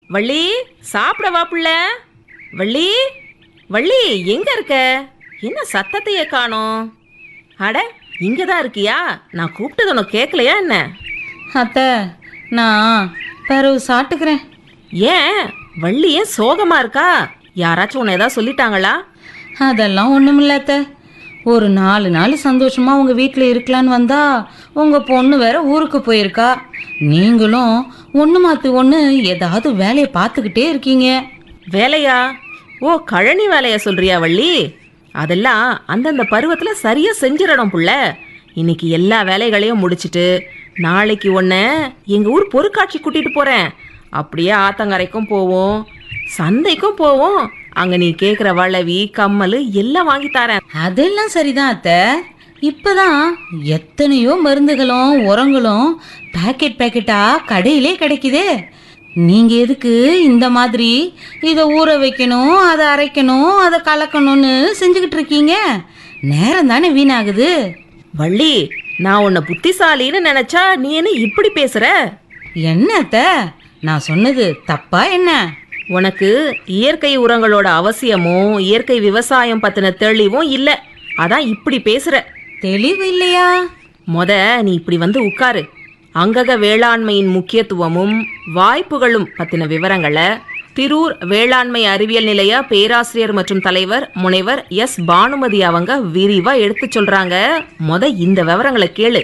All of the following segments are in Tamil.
வள்ளி சாப்பிட வா புள்ள வள்ளி வள்ளி எங்க இருக்க என்ன சத்தத்தையே காணோம் அட இங்க தான் இருக்கியா நான் கூப்பிட்டது உனக்கு கேட்கலையா என்ன அத்தை நான் பிறகு சாப்பிட்டுக்கிறேன் ஏன் வள்ளி ஏன் சோகமா இருக்கா யாராச்சும் உன்னை ஏதாவது சொல்லிட்டாங்களா அதெல்லாம் ஒன்றுமில்ல அத்தை ஒரு நாலு நாள் சந்தோஷமா உங்க வீட்டில் இருக்கலான்னு வந்தா உங்க பொண்ணு வேற ஊருக்கு போயிருக்கா நீங்களும் ஒன்று மாற்றி ஒன்று ஏதாவது வேலையை பார்த்துக்கிட்டே இருக்கீங்க வேலையா ஓ கழனி வேலையா சொல்றியா வள்ளி அதெல்லாம் அந்தந்த பருவத்துல சரியா செஞ்சிடணும் புள்ள இன்னைக்கு எல்லா வேலைகளையும் முடிச்சிட்டு நாளைக்கு உன்னை எங்க ஊர் பொருட்காட்சி கூட்டிட்டு போறேன் அப்படியே ஆத்தங்கரைக்கும் போவோம் சந்தைக்கும் போவோம் அங்க நீ கேக்குற வளவி கம்மல் எல்லாம் வாங்கி தரேன் அதெல்லாம் சரிதான் அத்தை இப்பதான் எத்தனையோ மருந்துகளும் உரங்களும் பேக்கெட் பேக்கெட்டா கடையிலே கிடைக்குதே நீங்க எதுக்கு இந்த மாதிரி இதை ஊற வைக்கணும் அதை அரைக்கணும் அதை கலக்கணும்னு செஞ்சுக்கிட்டு இருக்கீங்க நேரம் தானே வீணாகுது வள்ளி நான் உன்னை புத்திசாலின்னு நினைச்சா நீ என்ன இப்படி பேசுற என்ன அத்தை நான் சொன்னது தப்பா என்ன உனக்கு இயற்கை உரங்களோட அவசியமும் இயற்கை விவசாயம் பத்தின தெளிவும் இல்ல அதான் இப்படி பேசுற தெளிவு இல்லையா மொத நீ இப்படி வந்து உட்காரு அங்கக வேளாண்மையின் முக்கியத்துவமும் வாய்ப்புகளும் பத்தின விவரங்களை திரூர் வேளாண்மை அறிவியல் நிலைய பேராசிரியர் மற்றும் தலைவர் முனைவர் எஸ் பானுமதி அவங்க விரிவா எடுத்து சொல்றாங்க மொத இந்த விவரங்களை கேளு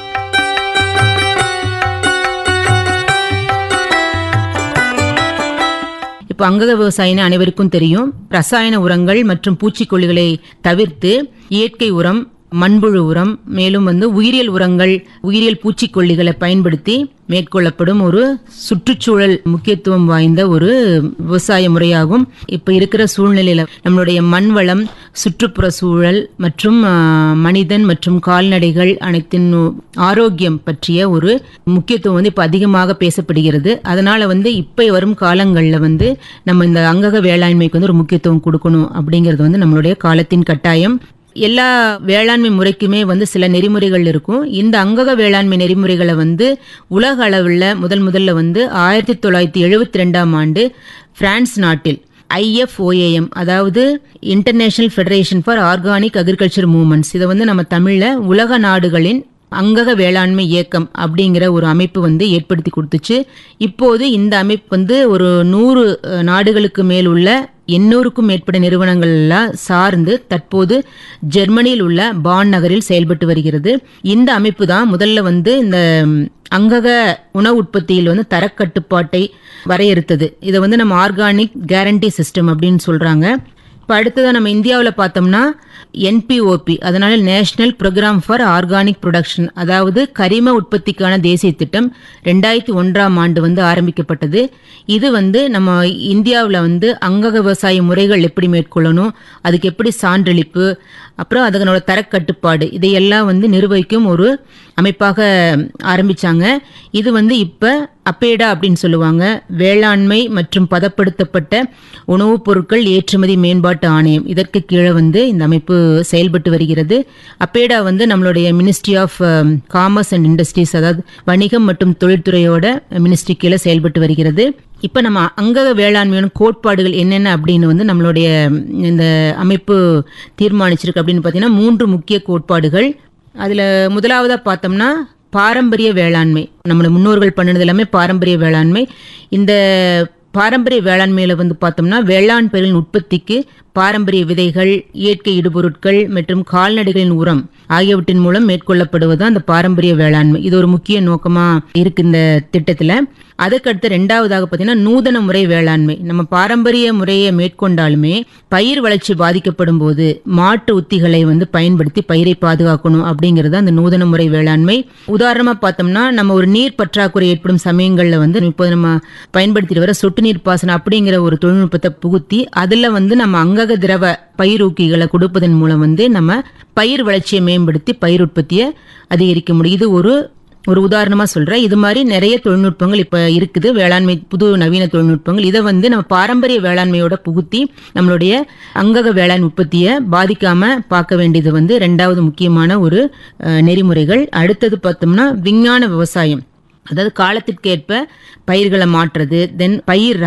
இப்போ அங்கக விவசாயின்னு அனைவருக்கும் தெரியும் ரசாயன உரங்கள் மற்றும் பூச்சிக்கொல்லிகளை தவிர்த்து இயற்கை உரம் மண்புழு உரம் மேலும் வந்து உயிரியல் உரங்கள் உயிரியல் பூச்சிக்கொல்லிகளை பயன்படுத்தி மேற்கொள்ளப்படும் ஒரு சுற்றுச்சூழல் முக்கியத்துவம் வாய்ந்த ஒரு விவசாய முறையாகும் இப்ப இருக்கிற சூழ்நிலையில நம்மளுடைய மண் வளம் சுற்றுப்புற சூழல் மற்றும் ஆ, மனிதன் மற்றும் கால்நடைகள் அனைத்தின் ஆரோக்கியம் பற்றிய ஒரு முக்கியத்துவம் வந்து இப்ப அதிகமாக பேசப்படுகிறது அதனால வந்து இப்ப வரும் காலங்கள்ல வந்து நம்ம இந்த அங்கக வேளாண்மைக்கு வந்து ஒரு முக்கியத்துவம் கொடுக்கணும் அப்படிங்கிறது வந்து நம்மளுடைய காலத்தின் கட்டாயம் எல்லா வேளாண்மை முறைக்குமே வந்து சில நெறிமுறைகள் இருக்கும் இந்த அங்கக வேளாண்மை நெறிமுறைகளை வந்து உலக அளவில் முதல் முதல்ல வந்து ஆயிரத்தி தொள்ளாயிரத்தி எழுபத்தி ரெண்டாம் ஆண்டு பிரான்ஸ் நாட்டில் ஐஎஃப்ஓஏஎம் அதாவது international federation for organic agriculture movements இதை வந்து நம்ம தமிழில் உலக நாடுகளின் அங்கக வேளாண்மை இயக்கம் அப்படிங்கிற ஒரு அமைப்பு வந்து ஏற்படுத்தி கொடுத்துச்சு இப்போது இந்த அமைப்பு வந்து ஒரு நூறு அஹ், நாடுகளுக்கு மேல் உள்ள எண்ணூறுக்கும் மேற்பட்ட நிறுவனங்கள் எல்லாம் சார்ந்து தற்போது ஜெர்மனியில் உள்ள பான் நகரில் செயல்பட்டு வருகிறது இந்த அமைப்பு தான் முதல்ல வந்து இந்த ம், அங்கக உணவு உற்பத்தியில் வந்து தரக்கட்டுப்பாட்டை வரையறுத்தது இதை வந்து நம்ம ஆர்கானிக் கேரண்டி சிஸ்டம் அப்படின்னு சொல்றாங்க இப்போ அடுத்ததாக நம்ம இந்தியாவில் பார்த்தோம்னா என்பிஓபி அதனால national programme for organic production அதாவது கரிம உற்பத்திக்கான தேசிய திட்டம் ரெண்டாயிரத்தி ஒன்றாம் ஆண்டு வந்து ஆரம்பிக்கப்பட்டது இது வந்து நம்ம இந்தியாவில் வந்து அங்கக விவசாய முறைகள் எப்படி மேற்கொள்ளணும் அதுக்கு எப்படி சான்றளிப்பு அப்புறம் அதனோட தரக்கட்டுப்பாடு இதையெல்லாம் வந்து நிர்வகிக்கும் ஒரு அமைப்பாக ஆரம்பிச்சாங்க இது வந்து இப்போ அப்பேடா அப்படின்னு சொல்லுவாங்க வேளாண்மை மற்றும் பதப்படுத்தப்பட்ட உணவுப் பொருட்கள் ஏற்றுமதி மேம்பாட்டு ஆணையம் இதற்கு கீழே வந்து இந்த அமைப்பு செயல்பட்டு வருகிறது அப்பேடா வந்து நம்மளுடைய ministry of commerce and industries அதாவது வணிகம் மற்றும் தொழில்துறையோட மினிஸ்ட்ரி கீழே செயல்பட்டு வருகிறது இப்போ நம்ம அங்கக வேளாண்மையான கோட்பாடுகள் என்னென்ன அப்படின்னு வந்து நம்மளுடைய இந்த அமைப்பு தீர்மானிச்சிருக்கு அப்படின்னு பார்த்தீங்கன்னா மூன்று முக்கிய கோட்பாடுகள் அதில் முதலாவதாக பார்த்தோம்னா பாரம்பரிய வேளாண்மை நம்மளோட முன்னோர்கள் பண்ணினது எல்லாமே பாரம்பரிய வேளாண்மை இந்த பாரம்பரிய வேளாண்மையில வந்து பார்த்தோம்னா வேளாண் பயிரின் உற்பத்திக்கு பாரம்பரிய விதைகள் இயற்கை இடுபொருட்கள் மற்றும் கால்நடைகளின் உரம் ஆகியவற்றின் மூலம் மேற்கொள்ளப்படுவது அந்த பாரம்பரிய வேளாண்மை இது ஒரு முக்கிய நோக்கமா இருக்கு இந்த திட்டத்துல அதுக்கடுத்து ரெண்டாவதாக பார்த்தீங்கன்னா நூதன முறை வேளாண்மை நம்ம பாரம்பரிய முறையை மேற்கொண்டாலுமே பயிர் வளர்ச்சி பாதிக்கப்படும் போது மாற்று உத்திகளை வந்து பயன்படுத்தி பயிரை பாதுகாக்கணும் அப்படிங்கிறது அந்த நூதன முறை வேளாண்மை உதாரணமா பார்த்தோம்னா நம்ம ஒரு நீர் பற்றாக்குறை ஏற்படும் சமயங்கள்ல வந்து இப்போது நம்ம பயன்படுத்திட்டு வர சொட்டு நீர் பாசனம் அப்படிங்கிற ஒரு தொழில்நுட்பத்தை புகுத்தி அதுல வந்து நம்ம அங்கக திரவ பயிரூக்கிகளை கொடுப்பதன் மூலம் வந்து நம்ம பயிர் வளர்ச்சியை மேம்படுத்தி பயிர் உற்பத்தியை அதிகரிக்க முடியும் இது ஒரு ஒரு உதாரணமா சொல்றேன் இது மாதிரி நிறைய தொழில்நுட்பங்கள் இப்ப இருக்குது வேளாண்மை புது நவீன தொழில்நுட்பங்கள் இதை வந்து நம்ம பாரம்பரிய வேளாண்மையோட புகுத்தி நம்மளுடைய அங்கக வேளாண் உற்பத்தியை பாதிக்காம பார்க்க வேண்டியது வந்து ரெண்டாவது முக்கியமான ஒரு அஹ், நெறிமுறைகள் அடுத்தது பார்த்தோம்னா விஞ்ஞான விவசாயம் அதாவது காலத்திற்கேற்ப பயிர்களை மாற்றுறது தென் பயிர்